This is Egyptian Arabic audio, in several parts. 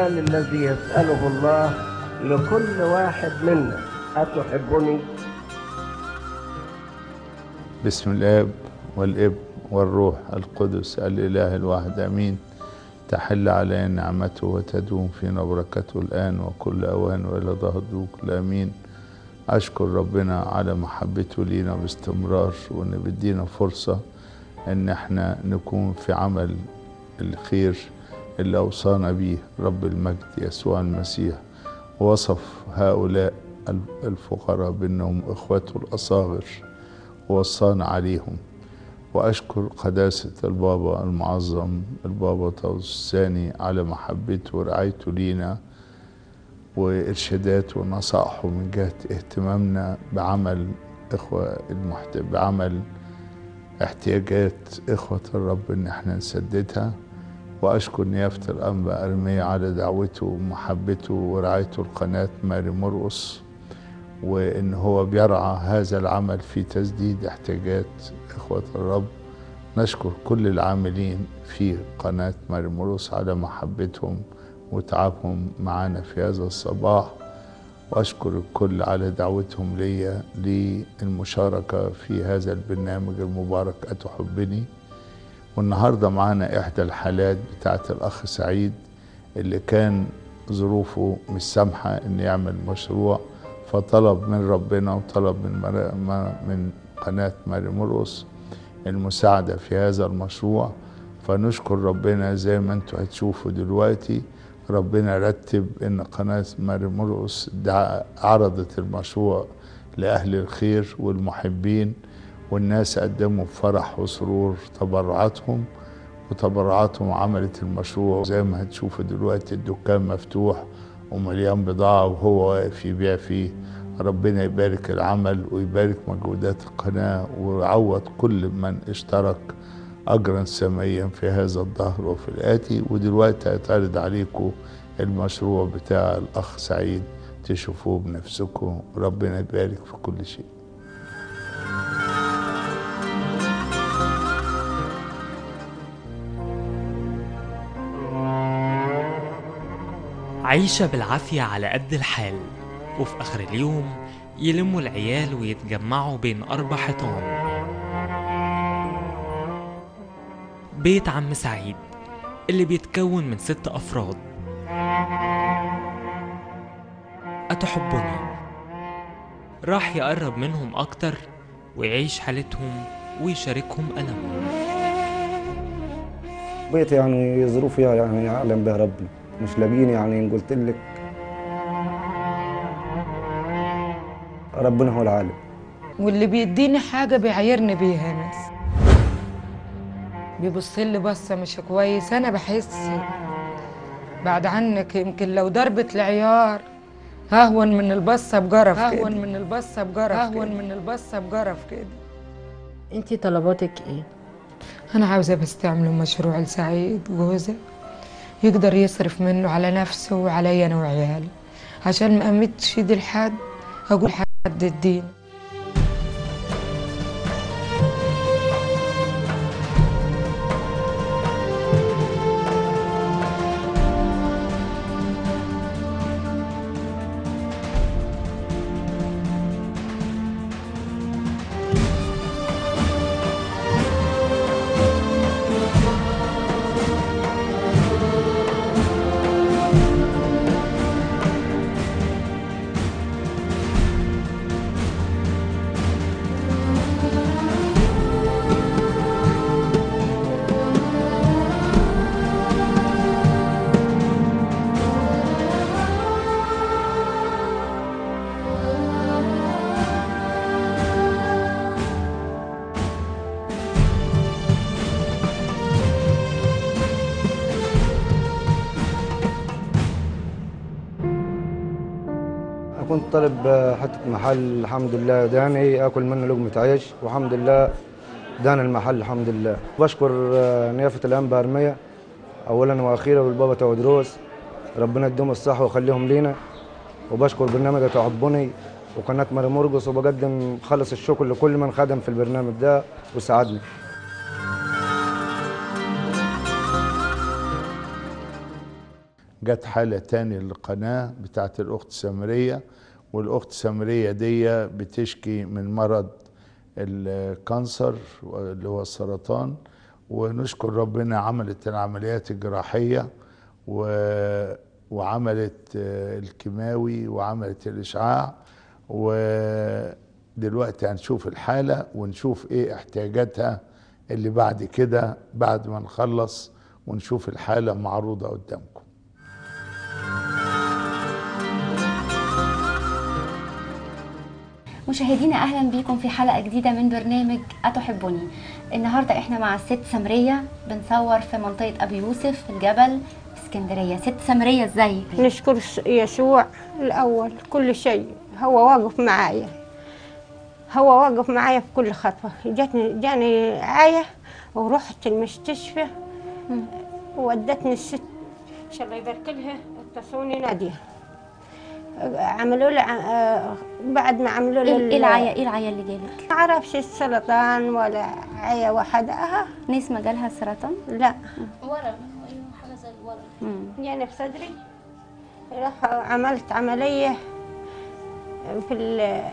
السؤال الذي يسأله الله لكل واحد منا أتحبني؟ بسم الاب والاب والروح القدس الاله الواحد امين تحل علينا نعمته وتدوم فينا بركته الان وكل اوان والى ظهر كل امين اشكر ربنا على محبته لينا باستمرار وان بيدينا فرصه ان احنا نكون في عمل الخير اللي اوصانا به رب المجد يسوع المسيح ووصف هؤلاء الفقراء بانهم اخوته الاصاغر ووصانا عليهم وأشكر قداسة البابا المعظم البابا طاووس الثاني على محبته ورعايته لينا وإرشاداته ونصائحه من جهة اهتمامنا بعمل إخوة المحت... بعمل احتياجات إخوة الرب إن احنا نسددها وأشكر نيافة الأنبا أرمية على دعوته ومحبته ورعايته لقناة ماري مرقص وإن هو بيرعى هذا العمل في تسديد احتياجات إخوة الرب نشكر كل العاملين في قناة ماري مرقص على محبتهم وتعبهم معنا في هذا الصباح وأشكر الكل على دعوتهم ليا للمشاركة في هذا البرنامج المبارك أتحبني والنهاردة معانا إحدى الحالات بتاعت الأخ سعيد اللي كان ظروفه مش سامحة إن يعمل مشروع فطلب من ربنا وطلب من من قناة ماري مرقص المساعدة في هذا المشروع فنشكر ربنا زي ما انتوا هتشوفوا دلوقتي ربنا رتب ان قناة ماري مرقص عرضت المشروع لأهل الخير والمحبين والناس قدموا بفرح وسرور تبرعاتهم وتبرعاتهم عملت المشروع زي ما هتشوفوا دلوقتي الدكان مفتوح ومليان بضاعة وهو واقف يبيع فيه ربنا يبارك العمل ويبارك مجهودات القناة ويعوض كل من اشترك أجرا سميا في هذا الظهر وفي الآتي ودلوقتي هيتعرض عليكم المشروع بتاع الأخ سعيد تشوفوه بنفسكم ربنا يبارك في كل شيء عيشة بالعافية على قد الحال وفي آخر اليوم يلموا العيال ويتجمعوا بين أربع حيطان بيت عم سعيد اللي بيتكون من ست أفراد أتحبني راح يقرب منهم أكتر ويعيش حالتهم ويشاركهم ألمهم بيت يعني ظروفي يعني يعلم بها ربنا مش لاقيين يعني إن قلت لك ربنا هو العالم واللي بيديني حاجة بيعايرني بيها ناس بيبص لي بصة مش كويس أنا بحس بعد عنك يمكن لو ضربة العيار أهون من البصة بجرف كده أهون من البصة بجرف أهون من البصة بجرف كده انت طلباتك ايه أنا عاوزة بس تعملوا مشروع لسعيد جوزي يقدر يصرف منه على نفسه وعليا أنا وعيالي عشان ما أمدش ايدي لحد أقول حد الدين كنت طالب حتة محل الحمد لله داني اكل منه لقمة عيش والحمد لله دان المحل الحمد لله بشكر نيافة الانبا ارمية اولا واخيرا والبابا تودروس ربنا يديهم الصحة ويخليهم لينا وبشكر برنامج تحبني وقناة ماري مرقص وبقدم خلص الشكر لكل من خدم في البرنامج ده وساعدني جت حالة تاني للقناة بتاعت الأخت سامرية والأخت سامرية دي بتشكي من مرض الكانسر اللي هو السرطان ونشكر ربنا عملت العمليات الجراحية و... وعملت آه، الكيماوي وعملت الإشعاع ودلوقتي هنشوف الحالة ونشوف إيه احتياجاتها اللي بعد كده بعد ما نخلص ونشوف الحالة معروضة قدامكم مشاهدينا اهلا بيكم في حلقه جديده من برنامج اتحبني النهارده احنا مع الست سمريه بنصور في منطقه ابي يوسف في الجبل في اسكندريه ست سمريه ازيك نشكر يسوع الأول كل شيء هو واقف معايا هو واقف معايا في كل خطوة جاتني جاني عاية ورحت المستشفى ودتني الست إن شاء الله يبارك لها اتصلوني نادية عملوا لي ع- آه، بعد ما عملوا لي ايه ال- إيه العيا ايه العيا اللي جالك ما اعرفش السرطان ولا عيا وحدها نسمه جالها سرطان لا ورم ايوه حاجه زي الورم مم. يعني في صدري راح عملت عملية في ال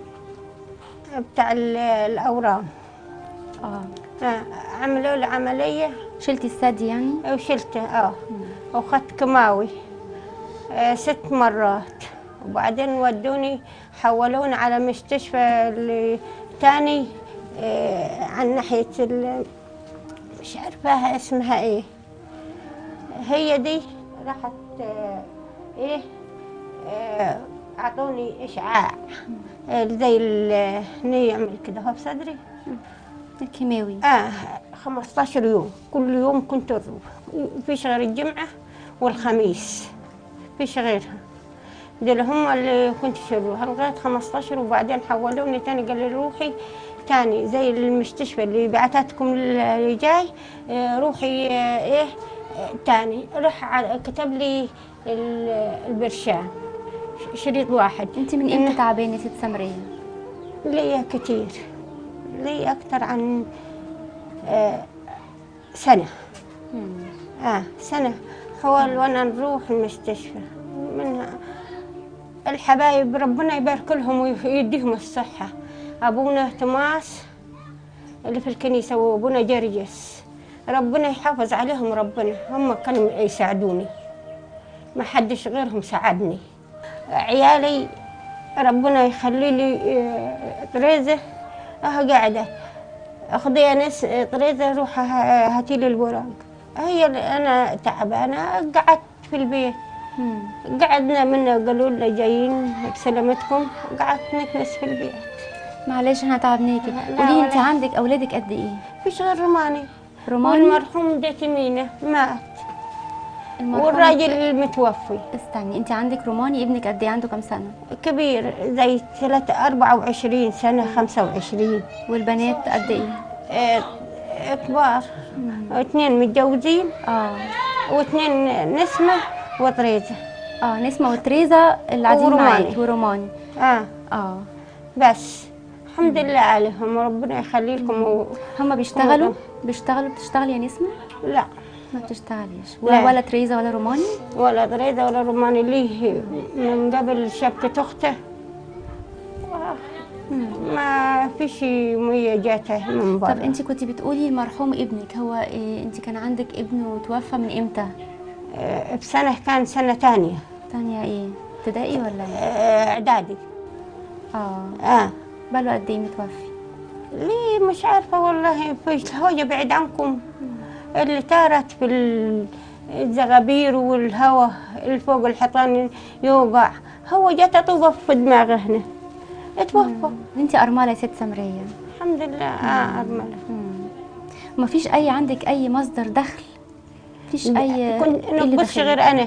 بتاع ال- الأورام اه آه، عملوا لي عملية شلتي الثدي يعني وشلته اه وخدت كيماوي آه، ست مرات وبعدين ودوني حولوني على مستشفى اللي تاني آه، عن ناحية ال- مش عارفاها اسمها ايه هي دي راحت آه، ايه آه، اعطوني اشعاع آه، زي ال- اللي يعمل كده هو في صدري الكيماوي اه 15 يوم كل يوم كنت اروح فيش غير الجمعة والخميس فيش غيرها دول هم اللي كنت شروها لغاية 15 وبعدين حولوني تاني قال لي روحي تاني زي المستشفى اللي بعتتكم اللي جاي آه، روحي آه، ايه آه، تاني راح على- كتب لي ال- البرشام ش- شريط واحد انت من امتى تعبانه يا ست سمريه ليا كتير ليا أكتر عن آه سنة آه سنة حوال وأنا نروح المستشفى منها الحبايب ربنا يبارك لهم ويديهم الصحة أبونا توماس اللي في الكنيسة وأبونا جرجس ربنا يحافظ عليهم ربنا هم كانوا يساعدوني ما حدش غيرهم ساعدني عيالي ربنا يخلي لي آه، طريزة اه قاعدة اخذي يا ناس آه، طريزة روح ه- هاتي لي الوراق هي اللي انا تعبانة قعدت في البيت قعدنا منا قالوا لنا جايين بسلامتكم قعدت نكنس في البيت معلش انا تعبناكي لا قولي انت ولا- عندك اولادك قد ايه فيش غير روماني روماني والمرحوم ده تمينة مات المرحوم- والراجل المتوفي استني انت عندك روماني ابنك قد ايه عنده كام سنه كبير زي ثلاثة أربعة وعشرين سنة خمسة وعشرين والبنات قد ايه آه، كبار واثنين متجوزين اه واثنين نسمة وطريزة اه نسمة وتريزا اللي قاعدين وروماني. معاكي وروماني اه اه بس الحمد لله عليهم ربنا يخلي لكم و... هما بيشتغلوا كلهم. بيشتغلوا بتشتغلي يا نسمة لا ما بتشتغليش لا. ولا تريزا ولا روماني ولا طريزة ولا روماني ليه من قبل شبكة أخته ما فيش مية جاته من برا طب انت كنت بتقولي المرحوم ابنك هو إيه انت كان عندك ابن وتوفى من امتى آه، بسنة كان سنة تانية تانية ايه ابتدائي ولا ايه آه، إعدادي اه اه بقاله قد ايه متوفي ليه مش عارفة والله فيش هو بعيد عنكم اللي طارت في ال- الزغابير والهواء اللي فوق الحيطان يوقع هو جات طوبة في دماغه هنا اتوفى انت ارمله يا ست سمريه الحمد لله اه أرملة ما فيش اي عندك اي مصدر دخل مفيش اي كنت إيه اللي نقبضش دخلك؟ غير أنا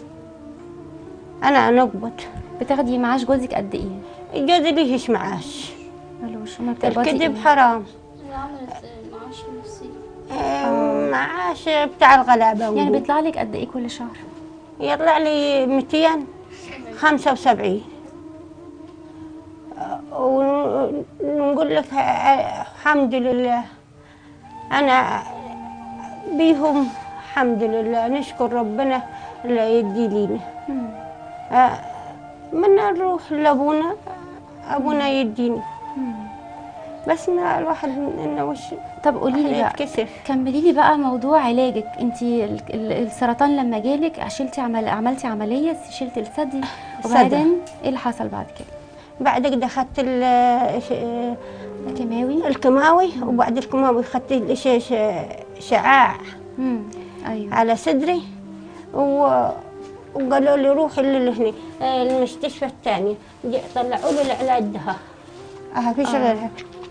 أنا نقبض بتاخدي معاش جوزك قد ايه جوزي ليهش معاش ملوش ما بتقبضي الكذب إيه؟ حرام هي عملت معاش نفسي آه، معاش بتاع الغلابة يعني نقول. بيطلع لك قد ايه كل شهر يطلع لي 275 ونقول لك ه- الحمد لله أنا بيهم الحمد لله نشكر ربنا لا يدي لينا آه، من نروح لابونا ابونا يديني بس ما الواحد انه وش طب قولي لي بقى يتكسف كملي لي بقى موضوع علاجك انت ال- ال- السرطان لما جالك شلتي عمل عملتي عمليه شلتي الثدي وبعدين ايه اللي حصل بعد كده بعد كده اخذت ال- ش- الكيماوي الكيماوي وبعد الكيماوي اخذت الإش- ش- شعاع امم ايوه على صدري و... وقالوا لي روحي لهني آه، المستشفى الثانية جي- طلعوا لي العلاج ده اه فيش آه. غيرها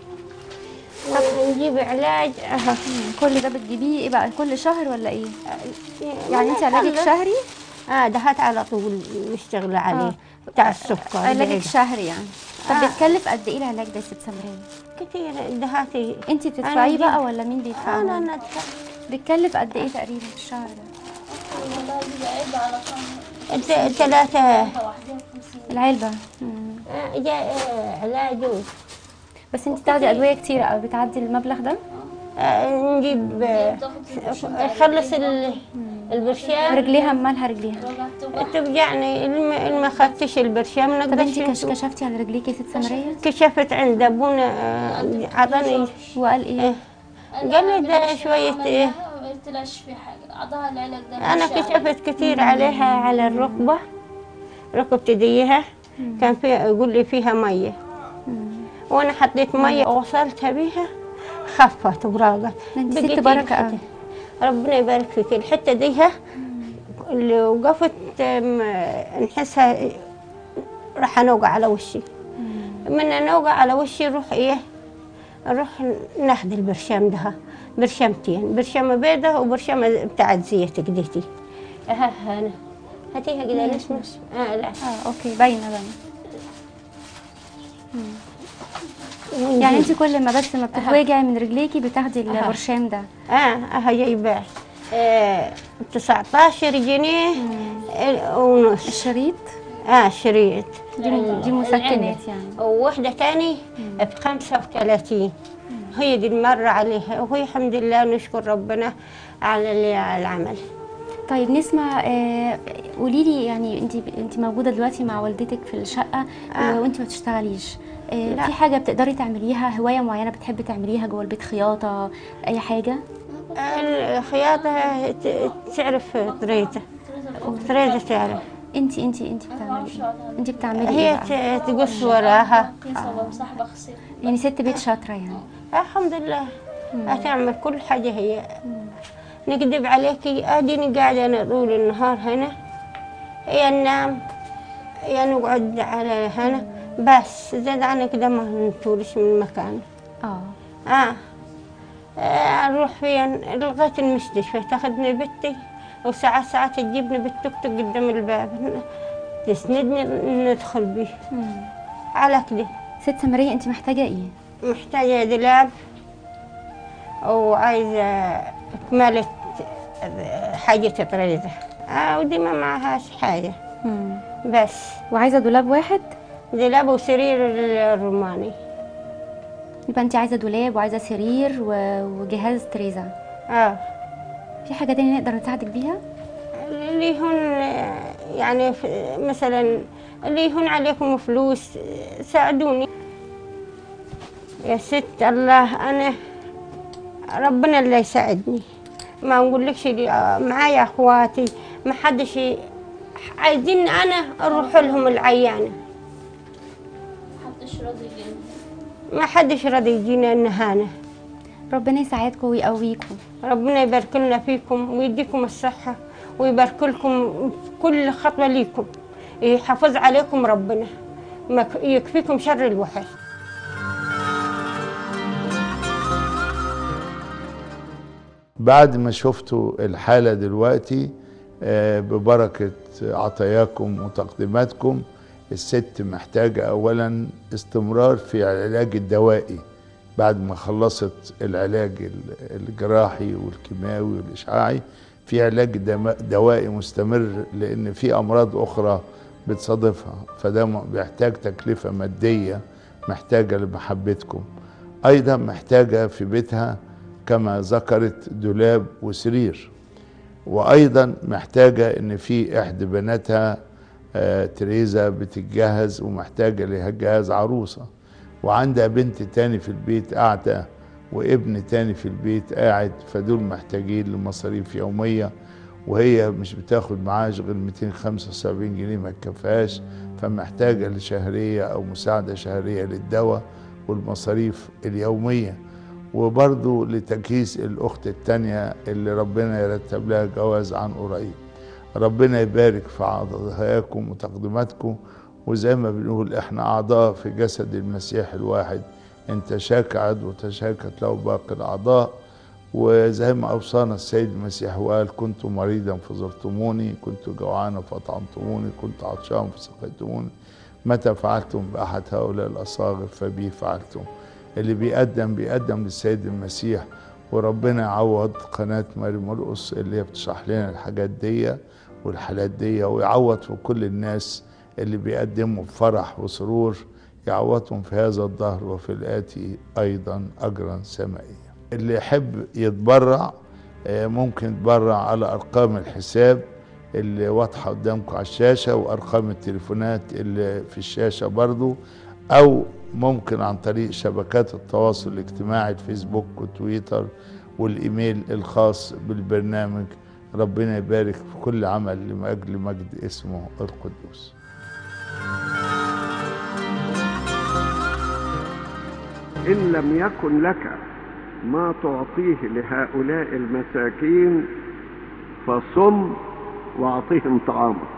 طب نجيب علاج اه كل ده بتجيبيه ايه بقى كل شهر ولا ايه يعني انت علاجك شهري اه دهات على طول مشتغلة عليه بتاع السكر علاجك بعيد. شهري يعني طب آه. بيتكلف قد ايه العلاج ده يا ست سمرية كتير دهاتي انت بتدفعيه نجيب- بقى ولا مين بيدفعه انا انا أدفع. بيتكلف قد ايه تقريبا في الشهر ده والله بيبقى عيب على شهر الت- ثلاثة واحدة وخمسين العلبة آه، جاء آه، علاج بس انت بتاخدي ادويه كتير قوي بتعدي المبلغ ده آه، نجيب آه، نخلص ال- البرشام رجليها مالها رجليها توجعني الم- ما خدتش البرشام طب نقدر انت كش كشفتي على رجليك يا ست سمرية كشفت عند ابونا آه، عطاني وقال ايه قال لي ده شوية إيه ما طلعش في حاجة أعطاها العلاج ده أنا ماشي عليه. كشفت كتير عليها على الركبة ركبة ايديها كان فيها يقول لي فيها مية وأنا حطيت مية ووصلتها بيها خفت وراقت ده انت ست بقيت بركة الحتة- قوي ربنا يبارك فيك الحتة ديها اللي وقفت أم، نحسها راح نوقع على وشي من نوقع على وشي روح ايه نروح ناخذ البرشام ده برشامتين برشامة بيضة وبرشامة بتاعت زيت كديتي ها هنا هاتيها كده اسمه اه لا اه اوكي باينه باينه يعني انت كل ما بس ما بتتوجعي من رجليكي بتاخدي البرشام ده اه اه جايباه آه 19 جنيه آه، ونص الشريط اه شريط دي, دي مسكنات يعني وواحدة تاني ب 35 هي دي المرة عليها وهي الحمد لله نشكر ربنا على ال- على العمل طيب نسمع آه قولي لي يعني انت انت موجوده دلوقتي مع والدتك في الشقه آه. وانت ما بتشتغليش آه لا. في حاجه بتقدري تعمليها هوايه معينه بتحبي تعمليها جوه البيت خياطه اي حاجه الخياطة ت- تعرف طريقة طريقة تعرف انت انت انت أنا ما بتعملي بعرفش ايه أقعد على انت بتعملي هي ايه بقى ت- تقص وراها قيسة وبمسح بغسل يعني ست بيت شاطره يعني الحمد لله هتعمل كل حاجة هي نكذب عليكي اديني قاعدة انا طول النهار هنا يا ننام يا نقعد على هنا بس زاد عن كده ما نطولش من مكان اه آه. آه نروح فين لغاية المستشفى تاخذني بنتي وساعات ساعات تجيبني بالتوك توك قدام الباب تسندني ندخل بيه على كده ست سمريه انت محتاجه ايه محتاجة دولاب وعايزة كمالة حاجة طريزة آه ودي ما معهاش حاجة مم. بس وعايزه دولاب واحد دولاب وسرير الروماني يبقى انت عايزه دولاب وعايزه سرير و- وجهاز تريزا اه في حاجه تانية نقدر نساعدك بيها اللي هون يعني ف- مثلا اللي هون عليكم فلوس ساعدوني يا ست الله انا ربنا اللي يساعدني ما نقولكش لي آه، معايا اخواتي ما حدش ي- عايزين انا اروح لهم العيانه محدش راضي يجينا ما حدش راضي يجينا النهانه ربنا يساعدكم ويقويكم ربنا يبارك لنا فيكم ويديكم الصحة ويبارك لكم في كل خطوة ليكم يحافظ عليكم ربنا ما ك- يكفيكم شر الوحش بعد ما شفتوا الحالة دلوقتي آه، ببركة عطاياكم وتقديماتكم الست محتاجة أولا استمرار في العلاج الدوائي بعد ما خلصت العلاج ال- الجراحي والكيماوي والإشعاعي في علاج دم- دوائي مستمر لأن في أمراض أخرى بتصادفها فده م- بيحتاج تكلفة مادية محتاجة لمحبتكم أيضا محتاجة في بيتها كما ذكرت دولاب وسرير وايضا محتاجه ان في احدى بناتها آه، تريزا بتتجهز ومحتاجه لها جهاز عروسه وعندها بنت تاني في البيت قاعده وابن تاني في البيت قاعد فدول محتاجين لمصاريف يوميه وهي مش بتاخد معاش غير 275 جنيه ما تكفيهاش فمحتاجه لشهريه او مساعده شهريه للدواء والمصاريف اليوميه وبرضه لتجهيز الاخت التانية اللي ربنا يرتب لها جواز عن قريب ربنا يبارك في عطاياكم وتقديماتكم وزي ما بنقول احنا اعضاء في جسد المسيح الواحد ان تشاك عضو تشاكت له باقي الاعضاء وزي ما اوصانا السيد المسيح وقال كنت مريضا فزرتموني كنت جوعانا فاطعمتموني كنت عطشان فسقيتموني متى فعلتم باحد هؤلاء الاصاغر فبي فعلتم اللي بيقدم بيقدم للسيد المسيح وربنا يعوض قناة ماري مرقص اللي هي بتشرح لنا الحاجات دي والحالات دي ويعوض في كل الناس اللي بيقدموا بفرح وسرور يعوضهم في هذا الظهر وفي الآتي أيضا أجرا سمائيا اللي يحب يتبرع آه، ممكن يتبرع على أرقام الحساب اللي واضحة قدامكم على الشاشة وأرقام التليفونات اللي في الشاشة برضو أو ممكن عن طريق شبكات التواصل الاجتماعي الفيسبوك وتويتر والإيميل الخاص بالبرنامج ربنا يبارك في كل عمل لأجل مجد اسمه القدوس إن لم يكن لك ما تعطيه لهؤلاء المساكين فصم واعطيهم طعامك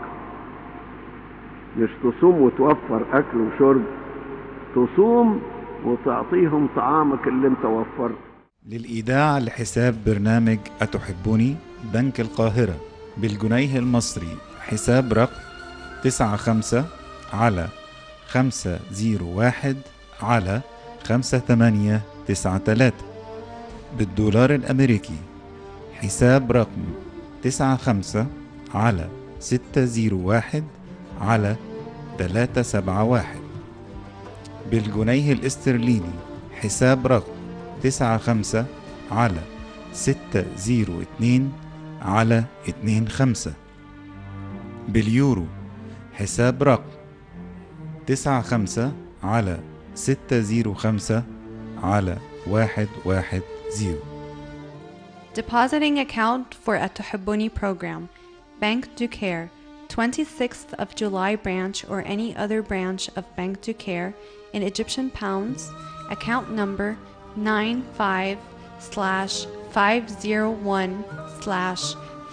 مش تصوم وتوفر أكل وشرب تصوم وتعطيهم طعامك اللي انت وفرته للإيداع لحساب برنامج أتحبني بنك القاهرة بالجنيه المصري حساب رقم تسعة خمسة على خمسة زيرو واحد على خمسة تمانية تسعة تلاتة بالدولار الأمريكي حساب رقم تسعة خمسة على ستة زيرو واحد على تلاتة سبعة واحد بالجنيه الاسترليني حساب رقم تسعة خمسة على ستة زيرو اتنين على اتنين خمسة باليورو حساب رقم تسعة خمسة على ستة زيرو خمسة على واحد واحد زيرو Depositing account for a Tohibuni program, Bank Ducare, 26th of July branch or any other branch of Bank Ducare in Egyptian pounds, account number 95 slash 501 slash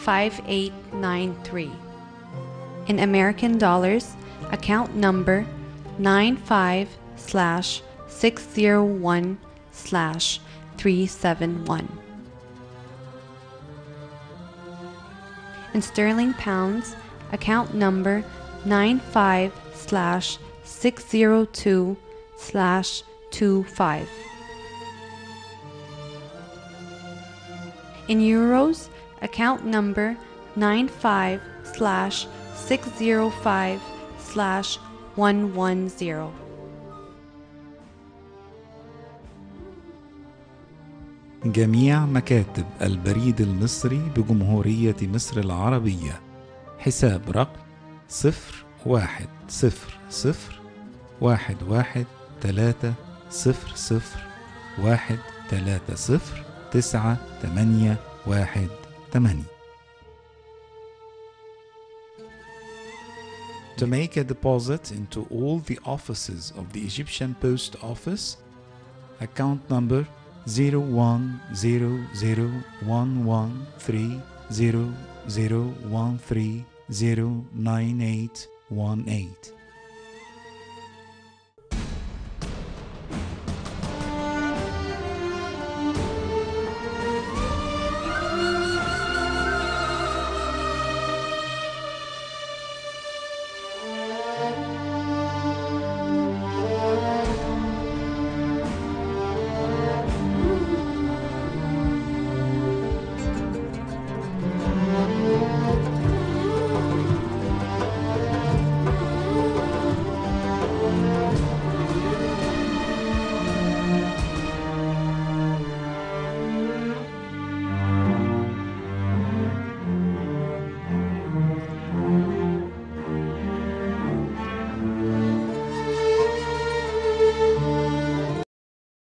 5893. In American dollars, account number 95 slash 601 slash 371. In sterling pounds, account number 95 slash 602 slash 25. In euros, account number 95 slash 605 slash 110. جميع مكاتب البريد المصري بجمهورية مصر العربية حساب رقم صفر واحد صفر صفر واحد واحد تلاتة صفر صفر واحد تلاتة صفر تسعة تمانية واحد تمانية To make a deposit into all the offices of the Egyptian Post Office, account number 0100113000130918